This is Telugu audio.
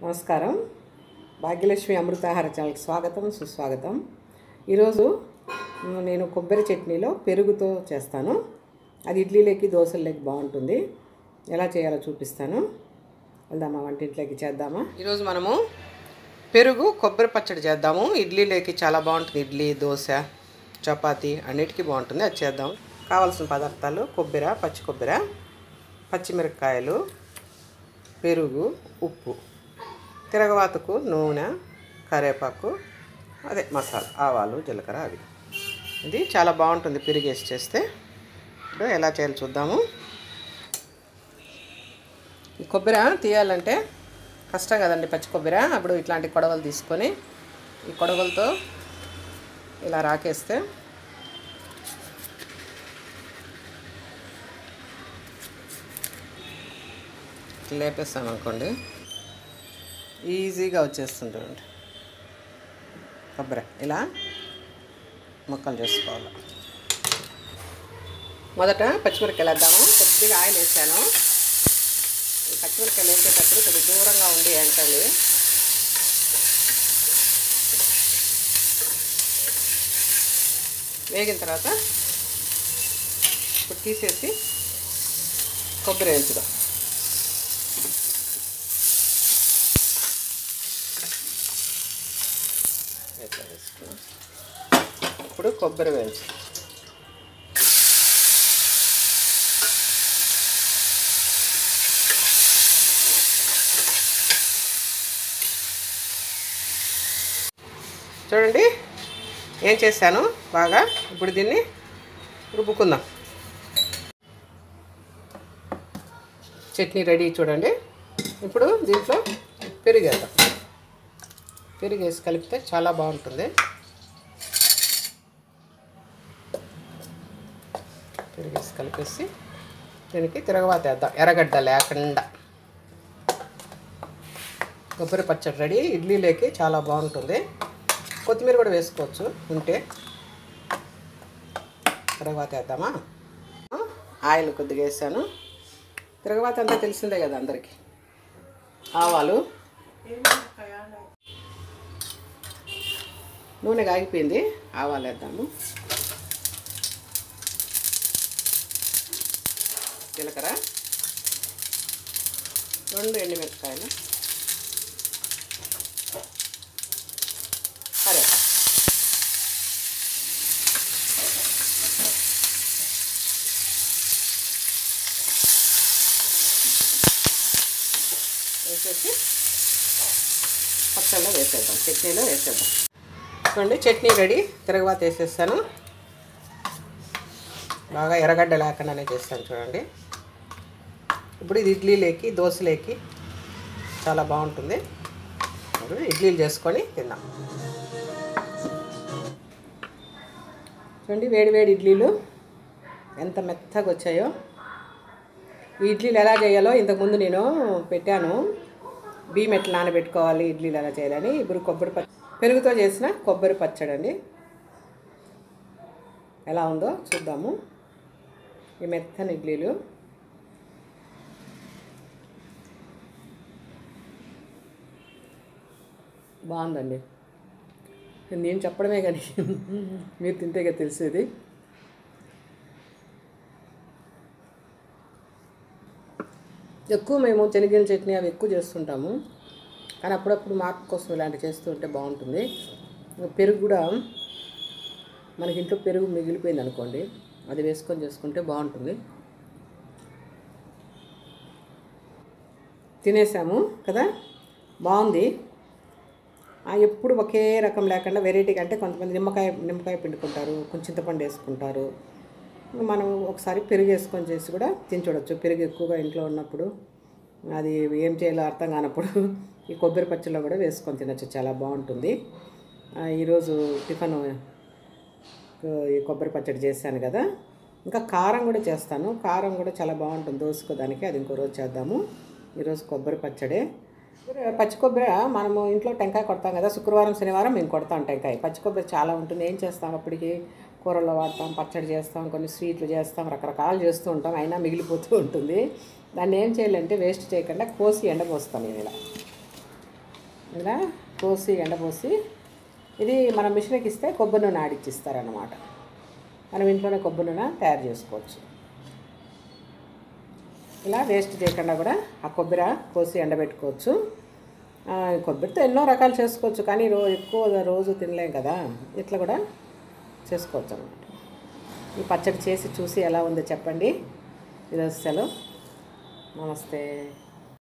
నమస్కారం భాగ్యలక్ష్మి అమృతాహార ఛానల్కి స్వాగతం సుస్వాగతం ఈరోజు మ్, నేను కొబ్బరి చట్నీలో పెరుగుతో చేస్తాను అది ఇడ్లీలోకి దోశల్లోకి బాగుంటుంది ఎలా చేయాలో చూపిస్తాను వెళ్దామా వంటింట్లోకి చేద్దామా ఈరోజు మనము పెరుగు కొబ్బరి పచ్చడి చేద్దాము ఇడ్లీలోకి చాలా బాగుంటుంది ఇడ్లీ దోశ చపాతీ అన్నిటికీ బాగుంటుంది అది చేద్దాం కావాల్సిన పదార్థాలు కొబ్బరి పచ్చి కొబ్బరి పచ్చిమిరపకాయలు పెరుగు ఉప్పు తిరగవాతకు నూనె కరివేపాకు అదే మసాలా ఆవాలు జీలకర్ర అవి ఇది చాలా బాగుంటుంది పెరుగు వేసి చేస్తే ఇప్పుడు ఎలా చేయాలో చూద్దాము ఈ కొబ్బరి తీయాలంటే కష్టం కదండి పచ్చి కొబ్బరి అప్పుడు ఇట్లాంటి కొడవలు తీసుకొని ఈ కొడవలతో ఇలా రాకేస్తే ఇట్లా లేపేస్తాం అనుకోండి ఈజీగా వచ్చేస్తుంటుంది కొబ్బరి ఇలా ముక్కలు చేసుకోవాలి మొదట పచ్చిమిరపకాయలు వేద్దాము కొద్దిగా ఆయిల్ వేసాను ఈ పచ్చిమిరపకాయలు వేసేటప్పుడు కొద్దిగా దూరంగా ఉండి ఎంటండి వేగిన తర్వాత ఇప్పుడు తీసేసి కొబ్బరి వేయించుదాం ఇట్లా వేసుకున్నాం ఇప్పుడు కొబ్బరి వేయించు చూడండి ఏం చేశాను బాగా ఇప్పుడు దీన్ని రుబ్బుకుందాం చట్నీ రెడీ చూడండి ఇప్పుడు దీంట్లో పెరిగేద్దాం పెరుగు వేసి కలిపితే చాలా బాగుంటుంది పెరుగు వేసి కలిపేసి దీనికి తిరగవాత వేద్దాం ఎర్రగడ్డ లేకుండా కొబ్బరి పచ్చడి రెడీ ఇడ్లీలోకి చాలా బాగుంటుంది కొత్తిమీర కూడా వేసుకోవచ్చు ఉంటే తిరగవాత వేద్దామా ఆయిల్ కొద్దిగా వేసాను తిరగవాత అంతా తెలిసిందే కదా అందరికీ ఆవాలు నూనె కాగిపోయింది ఆవాలు వేద్దాము జీలకర్ర రెండు ఎండుమిరపకాయలు సరే వేసేసి పచ్చళ్ళలో వేసేద్దాం చట్నీలో వేసేద్దాం చూడండి చట్నీ రెడీ తిరగబాత వేసేస్తాను బాగా ఎర్రగడ్డ లేకుండానే చేస్తాను చూడండి ఇప్పుడు ఇది ఇడ్లీలోకి దోశలోకి చాలా బాగుంటుంది ఇప్పుడు ఇడ్లీలు చేసుకొని తిందాం చూడండి వేడి వేడి ఇడ్లీలు ఎంత మెత్తగా వచ్చాయో ఈ ఇడ్లీలు ఎలా చేయాలో ఇంతకుముందు నేను పెట్టాను బియ్యం ఎట్లా నానబెట్టుకోవాలి ఇడ్లీలు ఎలా చేయాలని ఇప్పుడు కొబ్బరి పచ్చ పెరుగుతో చేసిన కొబ్బరి పచ్చడి అండి ఎలా ఉందో చూద్దాము ఈ మెత్తని ఇడ్లీలు బాగుందండి నేను చెప్పడమే కానీ మీరు తింటేగా తెలిసేది ఎక్కువ మేము శనగల చట్నీ అవి ఎక్కువ చేస్తుంటాము కానీ అప్పుడప్పుడు మార్పు కోసం ఇలాంటివి చేస్తూ ఉంటే బాగుంటుంది పెరుగు కూడా మనకి ఇంట్లో పెరుగు మిగిలిపోయింది అనుకోండి అది వేసుకొని చేసుకుంటే బాగుంటుంది తినేసాము కదా బాగుంది ఆ, ఎప్పుడు ఒకే రకం లేకుండా వెరైటీ అంటే కొంతమంది నిమ్మకాయ నిమ్మకాయ పిండుకుంటారు కొంచెం చింతపండు వేసుకుంటారు మనం ఒకసారి పెరుగు వేసుకొని చేసి కూడా తిని చూడొచ్చు పెరుగు ఎక్కువగా ఇంట్లో ఉన్నప్పుడు అది ఏం చేయాలో అర్థం కానప్పుడు ఈ కొబ్బరి పచ్చళ్ళలో కూడా వేసుకొని తినొచ్చు చాలా బాగుంటుంది ఆ, ఈరోజు టిఫన్ ఈ కొబ్బరి పచ్చడి చేశాను కదా ఇంకా కారం కూడా చేస్తాను కారం కూడా చాలా బాగుంటుంది దోసుకోదానికి అది ఇంకో రోజు చేద్దాము ఈరోజు కొబ్బరి పచ్చడే పచ్చి కొబ్బరి మనము ఇంట్లో టెంకాయ కొడతాం కదా శుక్రవారం శనివారం మేము కొడతాం టెంకాయ పచ్చి కొబ్బరి చాలా ఉంటుంది ఏం చేస్తాం అప్పటికి కూరల్లో వాడతాం పచ్చడి చేస్తాం కొన్ని స్వీట్లు చేస్తాం రకరకాలు చేస్తూ ఉంటాం అయినా మిగిలిపోతూ ఉంటుంది దాన్ని ఏం చేయాలంటే వేస్ట్ చేయకుండా కోసి ఎండపోస్తాను నేను ఇలా ఇలా కోసి ఎండపోసి ఇది మన మిషన్కి ఇస్తే కొబ్బరి నూనె ఆడిచ్చిస్తారన్నమాట మనం ఇంట్లోనే కొబ్బరి నూనె తయారు చేసుకోవచ్చు ఇలా వేస్ట్ చేయకుండా కూడా ఆ కొబ్బరి కోసి ఎండబెట్టుకోవచ్చు ఆ, కొబ్బరితో ఎన్నో రకాలు చేసుకోవచ్చు కానీ రో ఎక్కువ రోజు తినలేం కదా ఇట్లా కూడా చేసుకోవచ్చు అన్నమాట ఈ పచ్చడి చేసి చూసి ఎలా ఉందో చెప్పండి ఈరోజు సెలవు నమస్తే